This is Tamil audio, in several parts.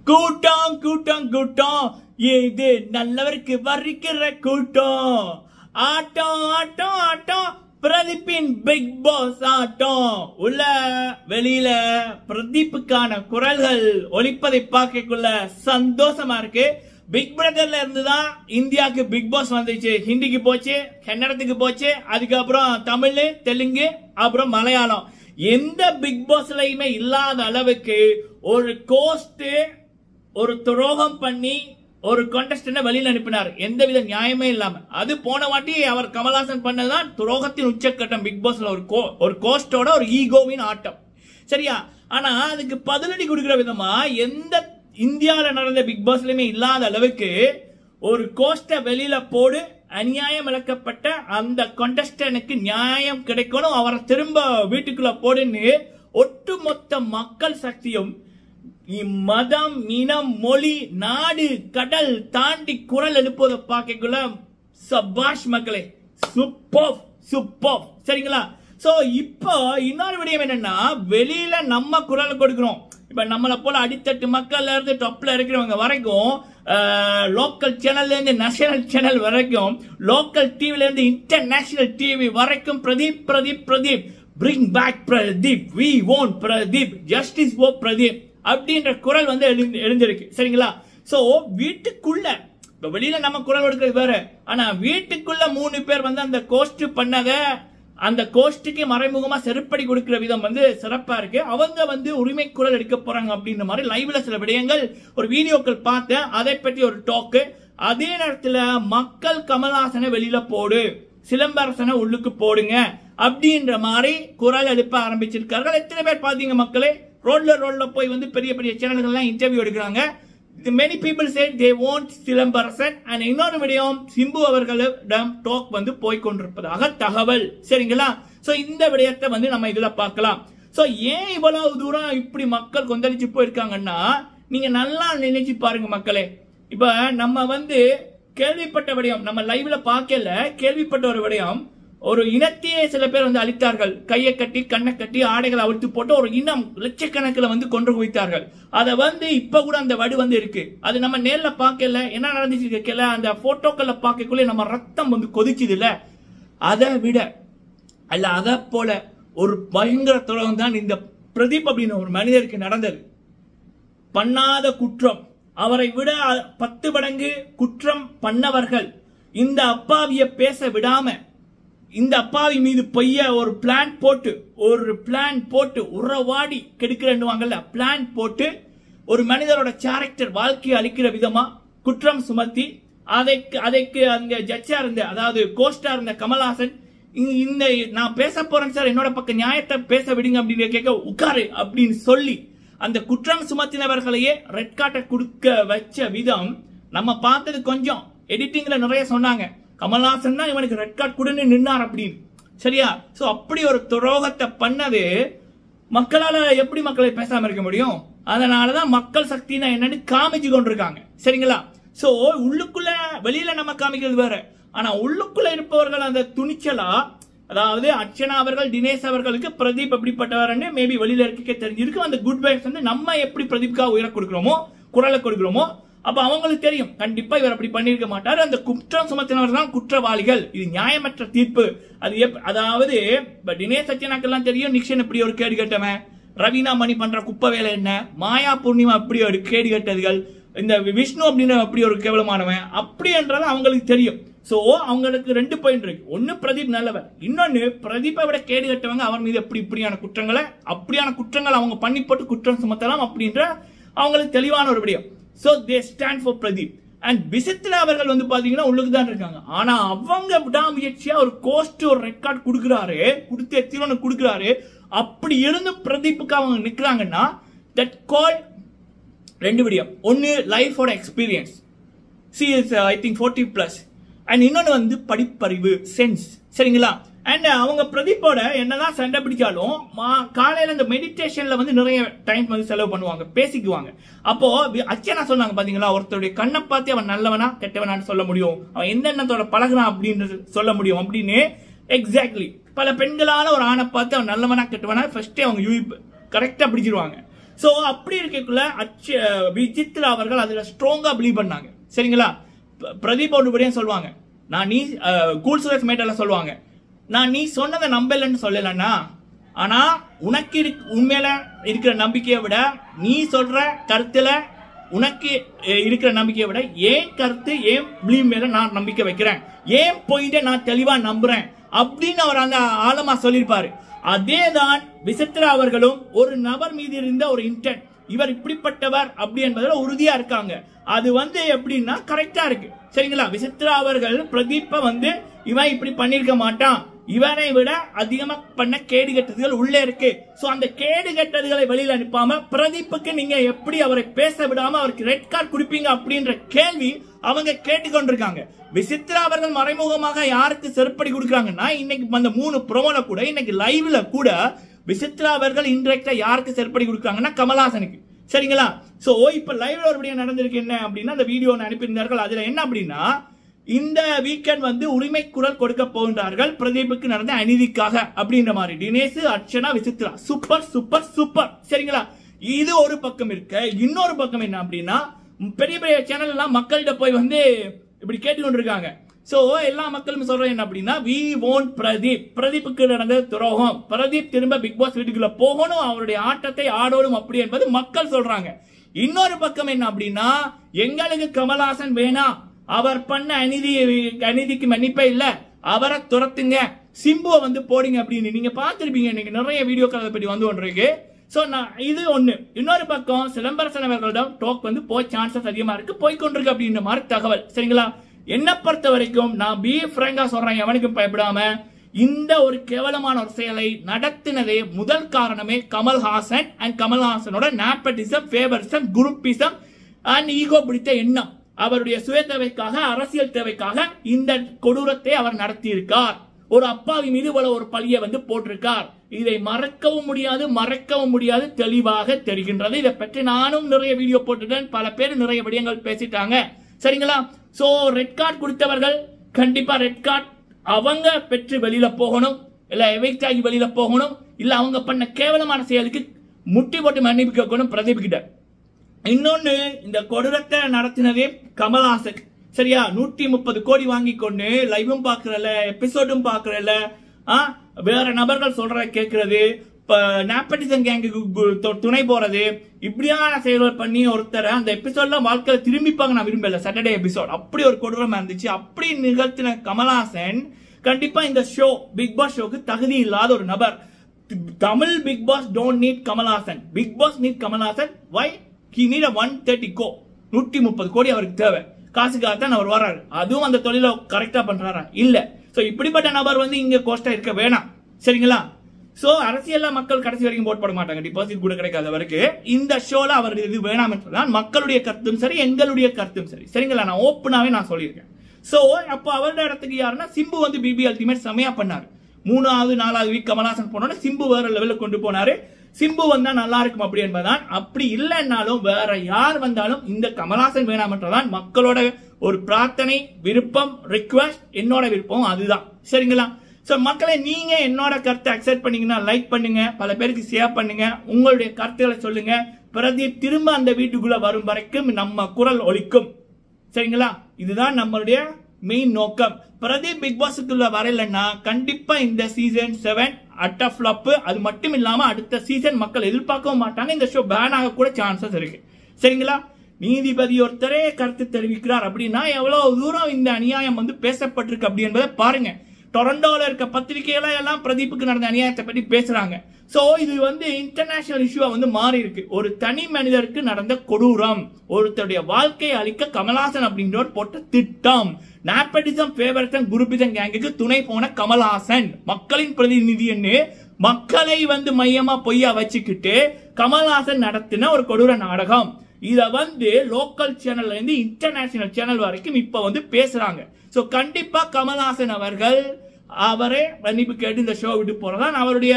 கூட்டம் கூட்டம் கூட்டம் இது நல்லவருக்கு வர்றிக்கிற கூட்டம் ஆட்டம் ஆட்டம் ஆட்டம் பிரதீப்பின் பிக் பாஸ் ஆட்டம் உள்ள வெளியில பிரதீப்புக்கான குரல்கள் ஒலிப்பதை பார்க்கக்குள்ள சந்தோஷமா இருக்கு பிக் பிரதர்ல இருந்து தான் இந்தியாவுக்கு பிக் பாஸ் வந்துச்சு ஹிந்திக்கு போச்சு கன்னடத்துக்கு போச்சு அதுக்கப்புறம் தமிழ் தெலுங்கு அப்புறம் மலையாளம் எந்த பிக் பாஸ்லயுமே இல்லாத அளவுக்கு ஒரு கோஸ்ட் ஒரு துரோகம் பண்ணி ஒரு contestant வெளியில அனுப்பினார் எந்தவித நியாயமே இல்லாம அது போன வாட்டி அவர் கமல்ஹாசன் பண்ணதுதான் துரோகத்தின் உச்சக்கட்டம் பிக் பாஸ்ல ஒரு கோ ஒரு கோஸ்டோட ஒரு ஈகோவின் ஆட்டம் சரியா ஆனா அதுக்கு பதிலடி கொடுக்கிற விதமா எந்த இந்தியாவில் நடந்த பிக் பாஸ்லயுமே இல்லாத அளவுக்கு ஒரு கோஸ்ட வெளியில போடு அநியாயம் இழக்கப்பட்ட அந்த கொண்டஸ்டனுக்கு நியாயம் கிடைக்கணும் அவரை திரும்ப வீட்டுக்குள்ள போடுன்னு ஒட்டுமொத்த மக்கள் சக்தியும் மதம் இனம் மொழி நாடு கடல் தாண்டி குரல் எழுப்புவதை பார்க்கக்குள்ள சபாஷ் மக்களே சூப்பர் சூப்பர் சரிங்களா சோ இப்போ இன்னொரு விடயம் என்னன்னா வெளியில நம்ம குரல் கொடுக்கிறோம் இப்ப நம்மளை போல அடித்தட்டு மக்கள்ல இருந்து டொப்ல இருக்கிறவங்க வரைக்கும் லோக்கல் சேனல்ல இருந்து நேஷனல் சேனல் வரைக்கும் லோக்கல் டிவில இருந்து இன்டர்நேஷனல் டிவி வரைக்கும் Pradeep Pradeep Pradeep bring back Pradeep we own Pradeep justice ஓ பிரதீப் அப்படின்ற குரல் வந்து எழுந்து- எழுந்திருக்கு சரிங்களா சோ வீட்டுக்குள்ள இப்ப வெளியில நம்ம குரல் கொடுக்கிறது வேற ஆனா வீட்டுக்குள்ள மூணு பேர் வந்து அந்த கோஸ்ட் பண்ணத அந்த கோஷ்டிக்கு மறைமுகமா செருப்படி கொடுக்கிற விதம் வந்து சிறப்பா இருக்கு அவங்க வந்து உரிமை குரல் எடுக்க போறாங்க அப்படின்ற மாதிரி லைவ்ல சில விடயங்கள் ஒரு வீடியோக்கள் பார்த்தேன் அதை பற்றி ஒரு டாக்கு அதே நேரத்துல மக்கள் கமல்ஹாசனை வெளியில போடு சிலம்பரசனை உள்ளுக்கு போடுங்க அப்படின்ற மாதிரி குரல் எழுப்ப ஆரம்பிச்சிருக்கார்கள் எத்தனை பேர் பாத்தீங்க மக்களே ரோட்ல ரோட்ல போய் வந்து பெரிய பெரிய சேனல்கள்லாம் இன்டர்வியூ எடுக்கிறாங்க many people say they want Silambarasan and இன்னொரு விடயம் சிம்பு அவர்களிடம் டாக் வந்து போய் கொண்டிருப்பதாக தகவல் சரிங்களா சோ இந்த விடயத்தை வந்து நம்ம இதுல பார்க்கலாம் சோ ஏன் இவ்வளவு தூரம் இப்படி மக்கள் கொந்தளிச்சு போயிருக்காங்கன்னா நீங்க நல்லா நினைச்சு பாருங்க மக்களே இப்ப நம்ம வந்து கேள்விப்பட்ட விடயம் நம்ம லைவ்ல பார்க்கல கேள்விப்பட்ட ஒரு விடயம் ஒரு இனத்தையே சில பேர் வந்து அழித்தார்கள் கையை கட்டி கண்ணை கட்டி ஆடைகளை அவிழ்த்து போட்டு ஒரு இனம் லட்சக்கணக்கில் வந்து கொன்று குவித்தார்கள் அதை வந்து இப்ப கூட அந்த வடு வந்து இருக்கு அது நம்ம நேர்ல பார்க்கல என்ன நடந்துச்சு கேட்கல அந்த போட்டோக்கள்ல பார்க்கக்குள்ளே நம்ம ரத்தம் வந்து கொதிச்சுது இல்ல அதை விட அல்ல அதை போல ஒரு பயங்கர துரோகம் தான் இந்த பிரதீப் அப்படின்னு ஒரு மனிதருக்கு நடந்தது பண்ணாத குற்றம் அவரை விட அ- பத்து மடங்கு குற்றம் பண்ணவர்கள் இந்த அப்பாவிய பேச விடாம இந்த அப்பாவி மீது பொய்ய ஒரு பிளான் போட்டு ஒரு பிளான் போட்டு உறவாடி கெடுக்கிறேன்னுவாங்கல்ல பிளான் போட்டு ஒரு மனிதரோட கேரக்டர் வாழ்க்கையை அளிக்கிற விதமா குற்றம் சுமத்தி அதைக்கு அதைக்கு அங்க ஜட்ஜா இருந்த அதாவது கோஸ்டா இருந்த கமல்ஹாசன் இ- இந்த நான் பேச போறேன் சார் என்னோட பக்கம் நியாயத்தை பேச விடுங்க அப்படின்னு கேட்க உட்காரு அப்படின்னு சொல்லி அந்த குற்றம் சுமத்தினவர்களையே ரெட் கார்டை கொடுக்க வச்ச விதம் நம்ம பார்த்தது கொஞ்சம் எடிட்டிங்ல நிறைய சொன்னாங்க கமல்ஹாசன் தான் இவனுக்கு ரெட் கார்டு கொடுன்னு நின்னார் அப்படின்னு சரியா சோ அப்படி ஒரு துரோகத்தை பண்ணது மக்களால எப்படி மக்களை பேசாம இருக்க முடியும் அதனாலதான் மக்கள் சக்தினா என்னன்னு காமிச்சு கொண்டிருக்காங்க சரிங்களா சோ உள்ளுக்குள்ள வெளியில நம்ம காமிக்கிறது வேற ஆனா உள்ளுக்குள்ள இருப்பவர்கள் அந்த துணிச்சலா அதாவது அர்ச்சனா அவர்கள் தினேஷ் அவர்களுக்கு பிரதீப் எப்படிப்பட்டவர்னு மேபி வெளியில இருக்க தெரிஞ்சிருக்கு அந்த குட் வைப்ஸ் வந்து நம்ம எப்படி பிரதீப்காக உயர கொடுக்கிறோமோ குரலை கொடுக்கிறோமோ அப்ப அவங்களுக்கு தெரியும் கண்டிப்பா இவர் அப்படி பண்ணிருக்க மாட்டாரு அந்த குற்றம் சுமத்தினவர் தான் குற்றவாளிகள் இது நியாயமற்ற தீர்ப்பு அது எப்- அதாவது இப்ப தினேஷ் சத்யனாக்கெல்லாம் தெரியும் நிக்ஷன் இப்படி ஒரு கேடு கேட்டவன் ரவீனா மணி பண்ற குப்பை வேலை என்ன மாயா பூர்ணிமா அப்படி ஒரு கேடு கேட்டதுகள் இந்த விஷ்ணு அப்படின்னு அப்படி ஒரு கேவலமானவன் அப்படி என்றது அவங்களுக்கு தெரியும் சோ அவங்களுக்கு ரெண்டு பாயிண்ட் இருக்கு ஒன்னு பிரதீப் நல்லவர் இன்னொன்னு பிரதீப்பை விட கேடு கட்டவங்க அவர் மீது எப்படி இப்படியான குற்றங்களை அப்படியான குற்றங்கள் அவங்க பண்ணி போட்டு குற்றம் சுமத்தலாம் அப்படின்ற அவங்களுக்கு தெளிவான ஒரு விடயம் so they stand for Pradeep and Vichitra அவர்கள் வந்து பாத்தீங்கன்னா உள்ளுக்கு தான் இருக்காங்க ஆனா அவங்க விடாமுயற்சியா ஒரு கோஸ்ட் ஒரு ரெக்கார்ட் கொடுக்குறாரு கொடுத்து எத்திரோன்னு கொடுக்குறாரு அப்படி இருந்து பிரதீப்புக்கு அவங்க நிக்கிறாங்கன்னா தட் கால் ரெண்டு விடியம் ஒன்னு லைஃபோட experience she is I think forty plus and இன்னொன்று வந்து படிப்பறிவு சென்ஸ் சரிங்களா அண்ட் அவங்க பிரதீப்போட என்னதான் சண்டை பிடிச்சாலும் மா- காலையில இந்த மெடிடேஷன்ல வந்து நிறைய டைம் வந்து செலவு பண்ணுவாங்க பேசிக்குவாங்க அப்போ வி- அச்சனா சொன்னாங்க பாத்தீங்களா ஒருத்தருடைய கண்ணை பார்த்து அவன் நல்லவனா கெட்டவனான்னு சொல்ல முடியும் அவன் எந்த எண்ணத்தோட பழகுறான் அப்படின்னு சொல்ல முடியும் அப்படின்னு எக்ஸாக்ட்லி பல பெண்களால ஒரு ஆணை பார்த்து அவன் நல்லவனா கெட்டவனா ஃபர்ஸ்டே அவங்க யூ கரெக்டா பிடிச்சிருவாங்க சோ அப்படி இருக்கக்குள்ள அச்ச விசித்ரா அவர்கள் அதுல ஸ்ட்ராங்கா பிலீவ் பண்ணாங்க சரிங்களா ப- பிரதீப் ஒன்றுபடியும் சொல்லுவாங்க நான் நீ கூல் சுரேஷ் மேட்டெல்லாம் சொல்லுவாங்க நான் நீ சொன்னதை நம்பலன்னு சொல்லலன்னா ஆனா உனக்கு இருக்- உண்மையில இருக்கிற நம்பிக்கையை விட நீ சொல்ற கருத்துல உனக்கு அஹ், இருக்கிற நம்பிக்கையை விட ஏன் கருத்து ஏன் பிலீவ் மேல நான் நம்பிக்கை வைக்கிறேன் ஏன் பாயிண்ட நான் தெளிவா நம்புறேன் அப்படின்னு அவர் அந்த ஆழமா சொல்லியிருப்பாரு அதேதான் விசித்ரா அவர்களும் ஒரு நபர் மீது இருந்த ஒரு இன்டென்ட் இவர் இப்படிப்பட்டவர் அப்படி என்பதுல உறுதியா இருக்காங்க அது வந்து எப்படின்னா கரெக்டா இருக்கு சரிங்களா விசித்ரா அவர்கள் பிரதீப்ப வந்து இவன் இப்படி பண்ணிருக்க மாட்டான் இவனை விட அதிகமா பண்ண கேடு கெட்டதுகள் உள்ளே இருக்கு சோ அந்த கேடு கெட்டதுகளை வெளியில அனுப்பாம பிரதீப்புக்கு நீங்க எப்படி அவரை பேச விடாம அவருக்கு ரெட் கார்டு கொடுப்பீங்க அப்படின்ற கேள்வி அவங்க கேட்டுக்கொண்டிருக்காங்க விசித்ரா அவர்கள் மறைமுகமாக யாருக்கு செருப்படி கொடுக்குறாங்கன்னா இன்னைக்கு அந்த மூணு ப்ரோமோல கூட இன்னைக்கு லைவ்ல கூட விசித்ரா அவர்கள் இன்டெரக்டா யாருக்கு செருப்படி கொடுக்குறாங்கன்னா கமல்ஹாசனுக்கு சரிங்களா சோ இப்ப லைவ்ல ஒரு விடயம் நடந்திருக்கு என்ன அப்படின்னா அந்த வீடியோ அனுப்பியிருந்தார்கள் அதுல என்ன அப்படின்னா இந்த வீக்கெண்ட் வந்து உரிமை குரல் கொடுக்க போகின்றார்கள் பிரதீப்புக்கு நடந்த அநீதிக்காக அப்படின்ற மாதிரி Dinesh Archana Vichitra super super super சரிங்களா இது ஒரு பக்கம் இருக்க இன்னொரு பக்கம் என்ன அப்படின்னா பெரிய பெரிய சேனல் எல்லாம் மக்கள்கிட்ட போய் வந்து இப்படி கேட்டுக்கொண்டிருக்காங்க சோ எல்லா மக்களும் சொல்றது என்ன அப்படின்னா வி ஓன் பிரதீப் பிரதீப்புக்கு நடந்த துரோகம் பிரதீப் திரும்ப பிக் பாஸ் வீட்டுக்குள்ள போகணும் அவருடைய ஆட்டத்தை ஆடணும் அப்படி என்பது மக்கள் சொல்றாங்க இன்னொரு பக்கம் என்ன அப்படின்னா எங்களுக்கு கமல்ஹாசன் வேணாம் அவர் பண்ண அநீதி அநீதிக்கு மன்னிப்பே இல்ல அவரை துரத்துங்க சிம்புவை வந்து போடுங்க அப்படின்னு நீங்க பார்த்திருப்பீங்க இன்னைக்கு நிறைய வீடியோக்கள் அதை பற்றி வந்து ஒன்றிருக்கு சோ நான் இது ஒண்ணு இன்னொரு பக்கம் சிலம்பரசன் அவர்களிடம் டோக் வந்து போய் சான்சஸ் அதிகமா இருக்கு போய் கொண்டிருக்கு அப்படின்ற மாதிரி தகவல் சரிங்களா என்ன பொறுத்த வரைக்கும் நான் பி ஃப்ரங்கா சொல்றேன் எவனுக்கும் பயப்படாம இந்த ஒரு கேவலமான ஒரு செயலை நடத்தினதே முதல் காரணமே கமல்ஹாசன் அண்ட் கமல்ஹாசனோட nepotism favouritism groupism and ego பிடித்த எண்ணம் அவருடைய சுய தேவைக்காக அரசியல் தேவைக்காக இந்த கொடூரத்தை அவர் நடத்தியிருக்கார் ஒரு அப்பாவி மீது இவ்வளவு ஒரு பழியை வந்து போட்டிருக்கார் இதை மறக்கவும் முடியாது மறக்கவும் முடியாது தெளிவாக தெரிகின்றது இதை பற்றி நானும் நிறைய வீடியோ போட்டுட்டேன் பல பேர் நிறைய விடயங்கள் பேசிட்டாங்க சரிங்களா சோ ரெட் கார்டு கொடுத்தவர்கள் கண்டிப்பா ரெட் கார்டு அவங்க பெற்று வெளியில போகணும் இல்ல எவிக்ட் ஆகி வெளியில போகணும் இல்ல அவங்க பண்ண கேவலமான செயலுக்கு முட்டி போட்டு மன்னிப்பு கேட்கணும் பிரதீப் கிட்ட இன்னொன்னு இந்த கொடூரத்தை நடத்தினதே கமல்ஹாசன் சரியா நூற்றி முப்பது கோடி வாங்கி கொண்டு லைவும் பாக்குறல எபிசோடும் பாக்குறல ஆ வேற நபர்கள் சொல்ற கேட்கறது இப்ப நாப்பட்டிசன் கேங்கு துணை போறது இப்படியான செயல்கள் பண்ணி ஒருத்தரை அந்த எபிசோட்ல வாழ்க்கையில திரும்பிப்பாங்க நான் விரும்பல சாட்டர்டே எபிசோட் அப்படி ஒரு கொடூரமா இருந்துச்சு அப்படி நிகழ்த்தின கமல்ஹாசன் கண்டிப்பா இந்த ஷோ பிக் பாஸ் ஷோக்கு தகுதி இல்லாத ஒரு நபர் Tamil big boss don't need Kamal Haasan big boss need Kamal Haasan why he need one thirty கோ நூற்றி முப்பது கோடி அவருக்கு தேவை காசுக்காக தான் அவர் வர்றாரு அதுவும் அந்த தொழிலை கரெக்டா பண்றாரா இல்ல சோ இப்படிப்பட்ட நபர் வந்து இங்க கோஸ்டா இருக்க வேணாம் சரிங்களா சோ அரசியல்ல மக்கள் கடைசி வரைக்கும் போட் போட மாட்டாங்க டிபாசிட் கூட கிடைக்காத வரைக்கும் இந்த ஷோல அவர் இது வேணாம் என்றுதான் மக்களுடைய கருத்தும் சரி எங்களுடைய கருத்தும் சரி சரிங்களா நான் ஓப்பனாவே நான் சொல்லியிருக்கேன் சோ அப்போ அவருடைய இடத்துக்கு யாருன்னா சிம்பு வந்து பிபி அல்டிமேட் செமையா பண்ணாரு மூணாவது நாலாவது வீக் கமலாசன் போனோட சிம்பு வேற லெவல்ல கொண்டு போனாரு சிம்பு வந்தா நல்லா இருக்கும் அப்படி என்பதுதான் அப்படி இல்லைன்னாலும் வேற யார் வந்தாலும் இந்த கமலாசன் வேணாம் என்றதான் மக்களோட ஒரு பிரார்த்தனை விருப்பம் ரிக்வஸ்ட் என்னோட விருப்பம் அதுதான் சரிங்களா சோ மக்களை நீங்க என்னோட கருத்தை அக்செப்ட் பண்ணீங்கன்னா லைக் பண்ணுங்க பல பேருக்கு ஷேர் பண்ணுங்க உங்களுடைய கருத்துக்களை சொல்லுங்க பிரதீப் திரும்ப அந்த வீட்டுக்குள்ள வரும் வரைக்கும் நம்ம குரல் ஒலிக்கும் சரிங்களா இதுதான் நம்மளுடைய மெயின் நோக்கம் பிரதீப் பிக் பாஸுக்குள்ள வரலன்னா கண்டிப்பா இந்த சீசன் செவன் அட்ட ஃபிளாப் அது மட்டும் இல்லாம அடுத்த சீசன் மக்கள் எதிர்பார்க்கவும் மாட்டாங்க இந்த ஷோ பேன் ஆக கூட சான்சஸ் இருக்கு சரிங்களா நீதிபதி ஒருத்தரே கருத்து தெரிவிக்கிறார் அப்படின்னா எவ்வளவு தூரம் இந்த அநியாயம் வந்து பேசப்பட்டிருக்கு அப்படி என்பதை பாருங்க டொரண்டோல இருக்க பத்திரிகையில எல்லாம் பிரதீப்புக்கு நடந்த அநியாயத்தை பற்றி பேசுறாங்க சோ இது வந்து இன்டர்நேஷனல் இஷ்யூவா வந்து மாறி இருக்கு ஒரு தனி மனிதருக்கு நடந்த கொடூரம் ஒருத்தருடைய வாழ்க்கையை அளிக்க கமல்ஹாசன் அப்படின்றவர் போட்ட திட்டம் நாப்பட்டிசம் ஃபேவரட்டம் குருபிசம் கேங்குக்கு துணை போன கமல்ஹாசன் மக்களின் பிரதிநிதின்னு மக்களை வந்து மையமா பொய்யா வச்சுக்கிட்டு கமல்ஹாசன் நடத்தின ஒரு கொடூர நாடகம் இத வந்து லோக்கல் சேனல்ல இருந்து இன்டர்நேஷனல் சேனல் வரைக்கும் இப்ப வந்து பேசுறாங்க சோ கண்டிப்பா கமல்ஹாசன் அவர்கள் அவரே மன்னிப்பு கேட்டு இந்த ஷோ விட்டு போறதான் அவருடைய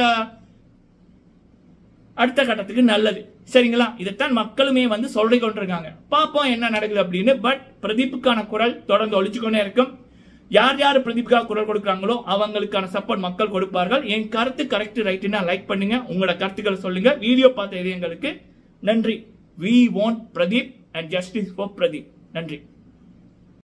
அடுத்த கட்டத்துக்கு நல்லது சரிங்களா இதைத்தான் மக்களுமே வந்து சொல்லி கொண்டிருக்காங்க பார்ப்போம் என்ன நடக்குது அப்படின்னு பட் பிரதீப்புக்கான குரல் தொடர்ந்து ஒழிச்சுக்கொண்டே இருக்கும் யார் யார் பிரதீப்புக்காக குரல் கொடுக்குறாங்களோ அவங்களுக்கான சப்போர்ட் மக்கள் கொடுப்பார்கள் என் கருத்து கரெக்ட் ரைட்டுன்னா லைக் பண்ணுங்க உங்களோட கருத்துக்களை சொல்லுங்க வீடியோ பார்த்த இதயங்களுக்கு நன்றி we want Pradeep and justice for Pradeep நன்றி